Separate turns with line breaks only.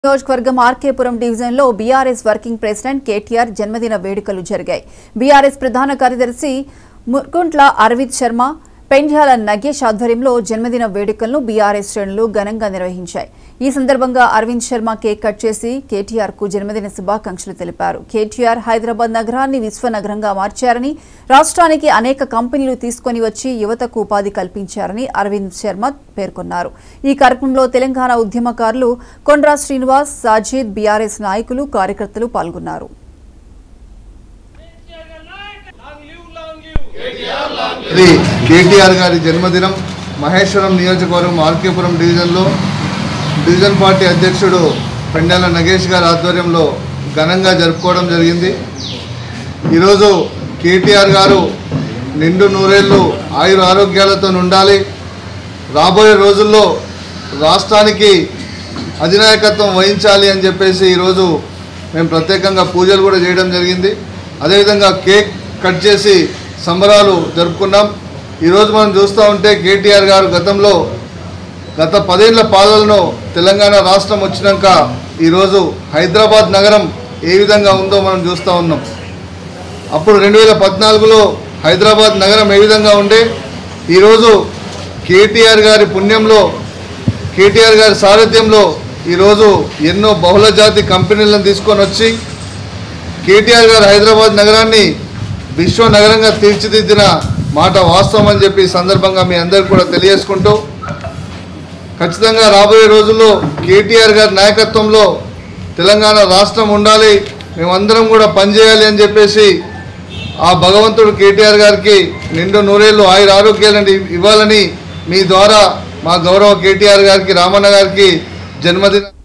నియోజకవర్గం ఆర్కేపురం డివిజన్లో BRS working president KTR జన్మదిన వేడుకలు జరిగాయి బీఆర్ఎస్ ప్రధాన కార్యదర్శి ముర్గుంట్ల అరవింద్ శర్మ పెండ్యాల నగేష్ ఆధ్వర్యంలో జన్మదిన వేడుకలను బీఆర్ఎస్ శ్రేణులు ఘనంగా నిర్వహించాయి ఈ సందర్భంగా అరవింద్ శర్మ కేక్ కట్ చేసి కేటీఆర్ కు జన్మదిన శుభాకాంక్షలు తెలిపారు కేటీఆర్ హైదరాబాద్ నగరాన్ని విశ్వనగరంగా మార్చారని రాష్ట్రానికి అనేక కంపెనీలు తీసుకొని వచ్చి యువతకు ఉపాధి కల్పించారని అరవింద్ శర్మ పేర్కొన్నారు ఈ కార్యక్రమంలో తెలంగాణ ఉద్యమకారులు కొండ్రా శ్రీనివాస్ సాజీద్ బీఆర్ఎస్ నాయకులు కార్యకర్తలు పాల్గొన్నారు
ఇది కేటీఆర్ గారి జన్మదినం మహేశ్వరం నియోజకవర్గం ఆర్కేపురం డివిజన్లో డివిజన్ పార్టీ అధ్యక్షుడు పెండాల నగేష్ గారి ఆధ్వర్యంలో ఘనంగా జరుపుకోవడం జరిగింది ఈరోజు కేటీఆర్ గారు నిండు నూరేళ్ళు ఆయుర ఆరోగ్యాలతో ఉండాలి రాబోయే రోజుల్లో రాష్ట్రానికి అధినాయకత్వం వహించాలి అని చెప్పేసి ఈరోజు మేము ప్రత్యేకంగా పూజలు కూడా చేయడం జరిగింది అదేవిధంగా కేక్ కట్ చేసి సంబరాలు జరుపుకున్నాం ఈరోజు మనం చూస్తూ ఉంటే కేటీఆర్ గారు గతంలో గత పదేళ్ల పాలనలో తెలంగాణ రాష్ట్రం వచ్చినాక ఈరోజు హైదరాబాద్ నగరం ఏ విధంగా ఉందో మనం చూస్తూ ఉన్నాం అప్పుడు రెండు వేల పద్నాలుగులో హైదరాబాద్ నగరం ఏ విధంగా ఉండే ఈరోజు కేటీఆర్ గారి పుణ్యంలో కేటీఆర్ గారి సారథ్యంలో ఈరోజు ఎన్నో బహుళజాతి కంపెనీలను తీసుకొని వచ్చి కేటీఆర్ గారు హైదరాబాద్ నగరాన్ని విశ్వ నగరంగా తీర్చిదిద్దిన మాట వాస్తవం అని చెప్పి ఈ సందర్భంగా మీ అందరికీ కూడా తెలియజేసుకుంటూ ఖచ్చితంగా రాబోయే రోజుల్లో కేటీఆర్ గారి నాయకత్వంలో తెలంగాణ రాష్ట్రం ఉండాలి మేమందరం కూడా పనిచేయాలి అని చెప్పేసి ఆ భగవంతుడు కేటీఆర్ గారికి నిండు నూరేళ్ళు ఆయుర ఆరోగ్యాలని ఇవ్వాలని మీ ద్వారా మా గౌరవ కేటీఆర్ గారికి రామన్న గారికి జన్మదిన